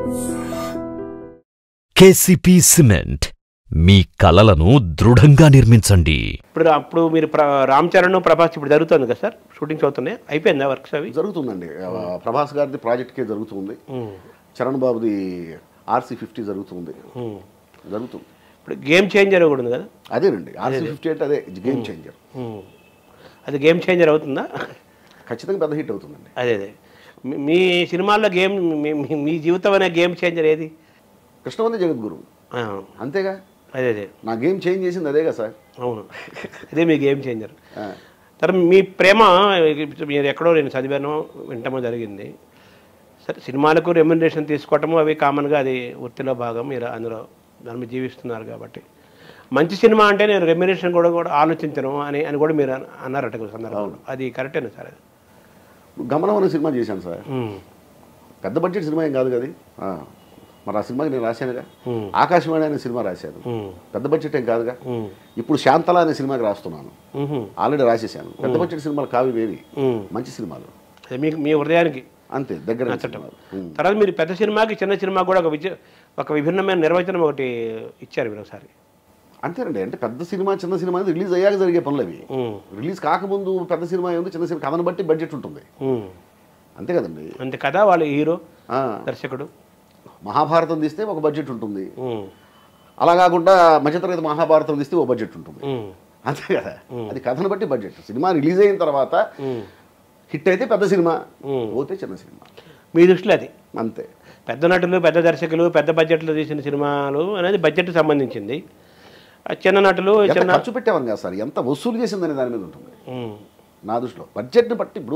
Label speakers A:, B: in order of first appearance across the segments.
A: KCP cement మీ కలలను దృఢంగా నిర్మించండి
B: ఇప్పుడు రా- అప్పుడు మీరు ప్ర- రామ్ చరణ్ ప్రభాస్ ఇప్పుడు జరుగుతుంది కదా సార్ షూటింగ్స్ అవుతున్నాయి అయిపోయిందా వర్క్స్ అవి
C: జరుగుతుందండి ఆ, ప్రభాస్ గారిది ప్రాజెక్ట్కే జరుగుతుంది
B: ఉమ్.
C: చరణ్ బాబుది ఆర్సీ ఫిఫ్టీ జరుగుతుంది
B: ఉమ్.
C: జరుగుతుంది
B: ఇప్పుడు గేమ్ చేంజర్ కూడా ఉంది కదా
C: అదేనండి ఆర్సీ ఫిఫ్టీ అంటే అదే గేమ్ చేంజర్
B: ఉమ్. అది గేమ్ చేంజర్ అవుతుందా
C: ఖచ్చితంగా పెద్ద హిట్ అవుతుందండి
B: అదే అదే మీ- మీ సినిమాల్లో గేమ్ మీ- మీ- మీ జీవితం అనే గేమ్ చేంజర్ ఏది
C: కృష్ణవంది జగద్గురు
B: ఆ,
C: అంతేగా
B: అదే అదే
C: నా గేమ్ చేంజ్ చేసింది అదేగా సార్
B: అవును అదే మీ గేమ్ చేంజర్
C: ఆ,
B: తర్వాత మీ ప్రేమ మీరు ఎక్కడో నేను చదివాను వింటమో జరిగింది సరే సినిమాలకు రెమ్యునరేషన్ తీసుకోవటము అవి కామన్గా అది వృత్తిలో భాగం మీరు అందులో దాని మీద జీవిస్తున్నారు కాబట్టి మంచి సినిమా అంటే నేను రెమ్యునరేషన్ కూడా కూడా ఆలోచించను అని అని కూడా మీరు అన్న- అన్నారట ఒక సందర్భంలో అది కరెక్టేనా సార్ అది
C: గమనం అనే సినిమా చేశాను సార్
B: ఉమ్,
C: పెద్ద బడ్జెట్ సినిమా ఏం కాదు కదా ఆ, మరి ఆ సినిమాకి నేను రాశానుగా
B: ఉమ్,
C: ఆకాశవాణి అనే సినిమా రాశాను
B: ఉమ్,
C: పెద్ద బడ్జెట్ ఏం కాదుగా
B: ఉమ్,
C: ఇప్పుడు శాంతల అనే సినిమాకి రాస్తున్నాను
B: ఉహు,
C: ఆల్రెడీ రాసేసాను పెద్ద బడ్జెట్ సినిమాలు కావి వేవి
B: ఉమ్.
C: మంచి సినిమాలు
B: అది మీకు మీ హృదయానికి
C: అంతే దగ్గర
B: నచ్చటం
C: సినిమాలు ఉమ్.
B: తర్వాత మీరు పెద్ద సినిమాకి చిన్న సినిమా కూడా ఒక విజ ఒక విభిన్నమైన నిర్వచనం ఒకటి ఇచ్చారు మీరు ఒకసారి
C: అంతేనండి అంటే పెద్ద సినిమా చిన్న సినిమా అనేది రిలీజ్ అయ్యాక జరిగే పనులు అవి
B: ఉమ్,
C: రిలీజ్ కాకముందు పెద్ద సినిమా ఉంది చిన్న సినిమా కథను బట్టి బడ్జెట్ ఉంటుంది
B: ఉమ్.
C: అంతే కదండి
B: అంతే కదా వాళ్ళ హీరో
C: ఆ,
B: దర్శకుడు
C: మహాభారతం తీస్తే ఒక బడ్జెట్ ఉంటుంది
B: ఉమ్,
C: అలా కాకుండా మధ్యతరగతి మహాభారతం తీస్తే ఒక బడ్జెట్ ఉంటుంది
B: ఉమ్,
C: అంతే కదా అది కథను బట్టి బడ్జెట్ సినిమా రిలీజ్ అయిన తర్వాత
B: ఉమ్,
C: హిట్ అయితే పెద్ద సినిమా
B: ఉమ్.
C: పోతే చిన్న సినిమా
B: మీ దృష్టిలో అది
C: అంతే
B: పెద్ద నటులు పెద్ద దర్శకులు పెద్ద బడ్జెట్లో తీసిన సినిమాలు అనేది బడ్జెట్ సంబంధించింది ఆ చిన్న నటులు
C: ఎంత
B: చిన్న
C: ఖర్చు పెట్టామని కాదు సార్ ఎంత వసూలు చేసిందనే దాని మీద ఉంటుంది
B: ఉమ్,
C: నా దృష్టిలో బడ్జెట్ని బట్టి ఇప్పుడు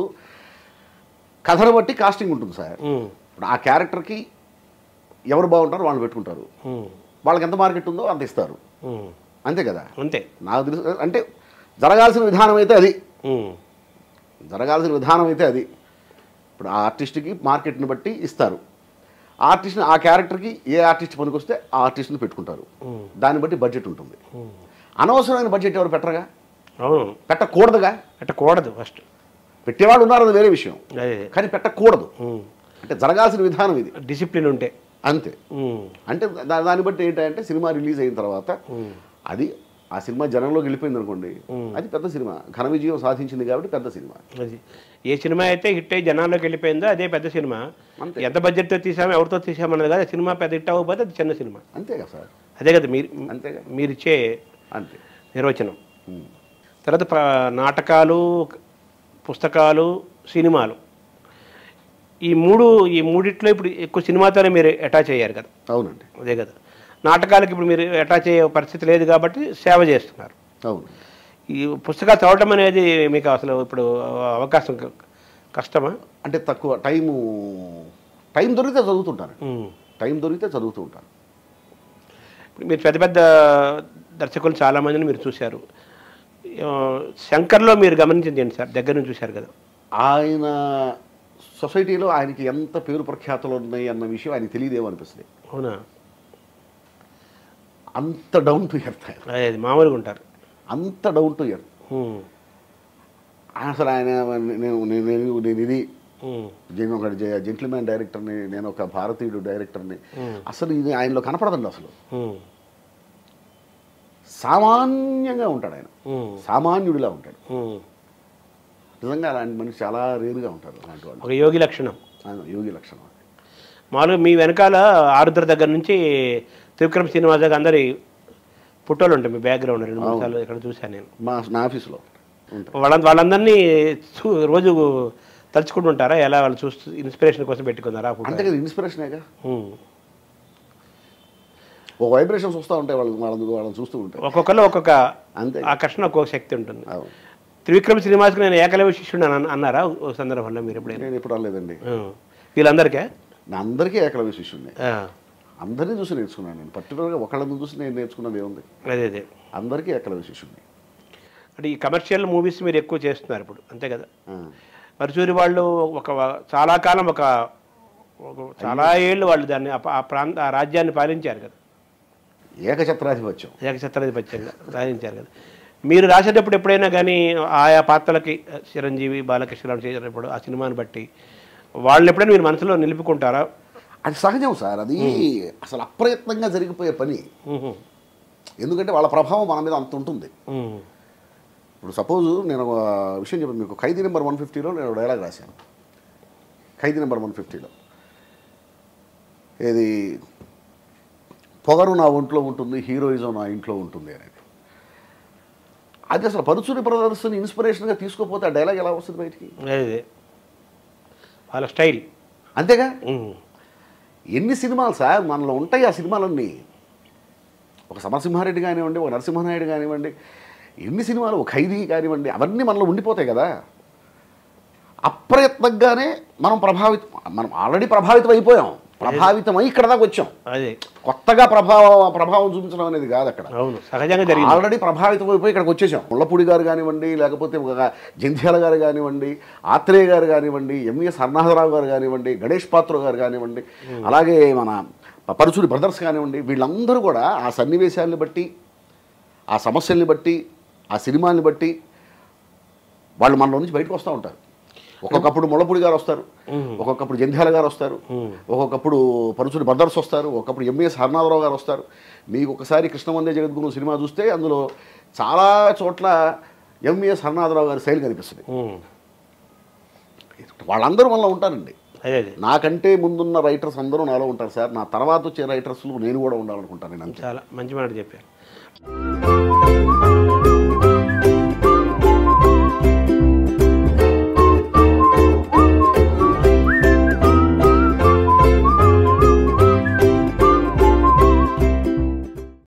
C: కథను బట్టి కాస్టింగ్ ఉంటుంది సార్
B: ఉమ్,
C: ఇప్పుడు ఆ క్యారెక్టర్కి ఎవరు బాగుంటారో వాళ్ళు పెట్టుకుంటారు
B: ఉమ్,
C: వాళ్ళకి ఎంత మార్కెట్ ఉందో అంత ఇస్తారు
B: ఉమ్.
C: అంతే కదా
B: అంతే
C: నాకు తెలుసు అంటే జరగాల్సిన విధానం అయితే అది
B: ఉమ్,
C: జరగాల్సిన విధానం అయితే అది ఇప్పుడు ఆ ఆర్టిస్ట్కి మార్కెట్ని బట్టి ఇస్తారు ఆ ఆర్టిస్ట్ని ఆ క్యారెక్టర్కి ఏ ఆర్టిస్ట్ పనికొస్తే ఆ ఆర్టిస్ట్ని పెట్టుకుంటారు
B: ఉమ్,
C: దాన్ని బట్టి బడ్జెట్ ఉంటుంది
B: ఉమ్.
C: అనవసరమైన బడ్జెట్ ఎవరు పెట్టరుగా
B: అవును
C: పెట్టకూడదుగా
B: పెట్టకూడదు ఫస్ట్
C: పెట్టేవాళ్ళు ఉన్నారు అది వేరే విషయం
B: అదే
C: కానీ పెట్టకూడదు
B: ఉమ్.
C: అంటే జరగాల్సిన విధానం ఇది
B: డిసిప్లిన్ ఉంటే
C: అంతే
B: ఉమ్,
C: అంటే దా- దాన్ని బట్టి ఏంటంటే సినిమా రిలీజ్ అయిన తర్వాత
B: ఉమ్,
C: అది ఆ సినిమా జనంలోకి వెళ్ళిపోయింది అనుకోండి అది పెద్ద సినిమా ఘన విజయం సాధించింది కాబట్టి పెద్ద సినిమా
B: అది ఏ సినిమా అయితే హిట్ అయ్యి జనాల్లోకి వెళ్ళిపోయిందో అదే పెద్ద సినిమా
C: అంతే.
B: ఎంత బడ్జెట్తో తీసామో ఎవరితో తీసామన్నది కదా సినిమా పెద్ద హిట్ అవ్వకపోతే అది చిన్న సినిమా
C: అంతే కదా సార్
B: అదే కదా మీరు
C: అంతేగా
B: మీరిచ్చే
C: అంతే
B: నిర్వచనం
C: ఉమ్.
B: తర్వాత ప్ర- నాటకాలు పుస్తకాలు సినిమాలు ఈ మూడు ఈ మూడిట్లో ఇప్పుడు ఎక్కువ సినిమాతోనే మీరు అటాచ్ అయ్యారు కదా
C: అవునండి
B: అదే కదా నాటకాలకు ఇప్పుడు మీరు అటాచ్ అయ్యే పరిస్థితి లేదు కాబట్టి సేవ చేస్తున్నారు
C: అవును
B: ఈ పుస్తకాలు చదవటం అనేది మీకు అసలు ఇప్పుడు అవకాశం క- కష్టమా
C: అంటే తక్కువ టైము టైం దొరికితే చదువుతుంటాను
B: ఉమ్.
C: టైం దొరికితే చదువుతూ ఉంటాను
B: ఇప్పుడు మీరు పెద్ద పెద్ద దర్శకులు చాలామందిని మీరు చూశారు ఆ, శంకర్లో మీరు గమనించింది ఏంటి సార్ దగ్గర నుంచి చూశారు కదా
C: ఆయన సొసైటీలో ఆయనకి ఎంత పేరు ప్రఖ్యాతులు ఉన్నాయి అన్న విషయం ఆయనకి తెలియదేమో అనిపిస్తుంది
B: అవునా
C: అంత డౌన్ టు ఎర్త్ ఆయన
B: అదే అది మామూలుగా ఉంటారు
C: అంత డౌన్ టు ఎర్త్
B: ఉమ్.
C: అసలు ఆయన నేను నేను నేను- నేను ఇది
B: ఉమ్.
C: నేను ఒక జెంట్ల్మ్యాన్ డైరెక్టర్ని నేను ఒక భారతీయుడు డైరెక్టర్ని అసలు ఇది ఆయనలో కనపడదండి అసలు
B: ఉమ్.
C: సామాన్యంగా ఉంటాడు ఆయన
B: ఉమ్.
C: సామాన్యుడిలా ఉంటాడు
B: ఉమ్.
C: నిజంగా అలాంటి మనిషి చాలా రేరుగా ఉంటారు అలాంటి వాళ్ళు
B: ఒక యోగి లక్షణం
C: ఆయన యోగి లక్షణం
B: మామూలుగా మీ వెనకాల ఆరుద్ర దగ్గర నుంచి త్రివిక్రమ్ శ్రీనివాస గారు అందరి ఫోటోలు ఉంటాయి మీ బ్యాక్గ్రౌండ్ రెండు మూడు సార్లు ఇక్కడ చూశాను నేను
C: మా నా ఆఫీస్లో ఉంటారు
B: వాళ్ళ వాళ్ళందరినీ చూ రోజు తలుచుకుంటూ ఉంటారా ఎలా వాళ్ళు చూస్తూ ఇన్స్పిరేషన్ కోసం పెట్టుకున్నారా ఆ ఫోటో
C: అంతే కదా ఇన్స్పిరేషనేగా
B: ఉమ్.
C: ఒక వైబ్రేషన్స్ వస్తూ ఉంటాయి వాళ్ళని వాళ్ళని వాళ్ళని చూస్తూ ఉంటాయి
B: ఒక్కొక్కరు ఒక్కొక్క
C: అంతే
B: ఆకర్షణ ఒక్కొక్క శక్తి ఉంటుంది
C: అవును
B: త్రివిక్రమ్ శ్రీనివాస్కి నేను ఏకలవ్య శిష్యుడు అని అన్నారా ఓ సందర్భంలో మీరు ఎప్పుడైనా
C: నేను ఎప్పుడు అనలేదండి
B: ఉమ్. వీళ్ళందరికీ
C: నా అందరికీ ఏకలవ్య శిష్యుడిని
B: ఆ,
C: అందరినీ చూసి నేర్చుకున్నాను నేను పర్టికులర్గా ఒకళ్ళని చూసి నేను నేర్చుకున్నది ఏముంది
B: అదే అదే
C: అందరికీ ఏకలవ్య శిష్యుడిని
B: అంటే ఈ కమర్షియల్ మూవీస్ మీరు ఎక్కువ చేస్తున్నారు ఇప్పుడు అంతే కదా
C: ఆ.
B: మరుచూరి వాళ్ళు ఒక చాలా కాలం ఒక ఒక చాలా ఏళ్ళు వాళ్ళు దాన్ని ఆ ప- ఆ ప్రాంత ఆ రాజ్యాన్ని పాలించారు కదా
C: ఏకఛత్రాధిపత్యం
B: ఏకఛత్రాధిపత్యంగా పాలించారు కదా మీరు రాసేటప్పుడు ఎప్పుడైనా కానీ ఆయా పాత్రలకి చిరంజీవి బాలకృష్ణ చేసేటప్పుడు ఆ సినిమాని బట్టి వాళ్ళని ఎప్పుడైనా మీరు మనసులో నిలుపుకుంటారా
C: అది సహజం సార్ అది అసలు అప్రయత్నంగా జరిగిపోయే పని
B: ఉహు.
C: ఎందుకంటే వాళ్ళ ప్రభావం మన మీద అంత ఉంటుంది
B: ఉహు.
C: ఇప్పుడు సపోజ్ నేను ఒక విషయం చెప్పాను మీకు ఖైదీ నెంబర్ వన్ ఫిఫ్టీలో నేను డైలాగ్ రాశాను ఖైదీ నెంబర్ వన్ ఫిఫ్టీలో ఏది పొగరు నా ఒంట్లో ఉంటుంది హీరోయిజం నా ఇంట్లో ఉంటుంది అనేది అది అసలు పరుచుని ప్రదర్శన ఇన్స్పిరేషన్గా తీసుకోపోతే ఆ డైలాగ్ ఎలా వస్తుంది బయటికి
B: అదే వాళ్ళ స్టైల్
C: అంతేగా
B: ఉహు.
C: ఎన్ని సినిమాలు సార్ మనలో ఉంటాయి ఆ సినిమాలన్నీ ఒక సమరసింహారెడ్డి కానివ్వండి ఒక నరసింహనాయుడు కానివ్వండి ఎన్ని సినిమాలు ఒక ఖైదీ కానివ్వండి అవన్నీ మనలో ఉండిపోతాయి కదా అప్రయత్నంగానే మనం ప్రభావితం మనం ఆల్రెడీ ప్రభావితం అయిపోయాం ప్రభావితమై ఇక్కడ దాకా వచ్చాం
B: అదే
C: కొత్తగా ప్రభావం ప్రభావం చూపించడం అనేది కాదు అక్కడ
B: అవును సహజంగా జరిగింది
C: ఆల్రెడీ ప్రభావితం అయిపోయి ఇక్కడికి వచ్చేసాం ముళ్ళపూడి గారు కానివ్వండి లేకపోతే ఒక జంధ్యాల గారు కానివ్వండి ఆత్రేయ గారు కానివ్వండి ఎంవిఎస్ హర్నాథరావు గారు కానివ్వండి గణేష్ పాత్ర గారు కానివ్వండి అలాగే మన పరుచూరి బ్రదర్స్ కానివ్వండి వీళ్ళందరూ కూడా ఆ సన్నివేశాలను బట్టి ఆ సమస్యల్ని బట్టి ఆ సినిమాల్ని బట్టి వాళ్ళు మనలో నుంచి బయటకు వస్తూ ఉంటారు ఒక్కొక్కప్పుడు ముళ్ళపూడి గారు వస్తారు ఒక్కొక్కప్పుడు జంధ్యాల గారు వస్తారు ఒక్కొక్కప్పుడు పరుచూరి బ్రదర్స్ వస్తారు ఒక్కొక్కప్పుడు ఎంఎస్ హర్నాథరావు గారు వస్తారు మీకు ఒకసారి కృష్ణవందే జగద్గురు సినిమా చూస్తే అందులో చాలా చోట్ల ఎంవిఎస్ హర్నాథరావు గారి శైలి కనిపిస్తుంది
B: ఉహు.
C: వాళ్ళందరూ మనలో ఉంటారండి
B: అదే అదే
C: నాకంటే ముందున్న రైటర్స్ అందరూ నాలో ఉంటారు సార్ నా తర్వాత వచ్చే రైటర్స్లో నేను కూడా ఉండాలనుకుంటాను నేను అంతే
B: చాలా మంచి మాట చెప్పారు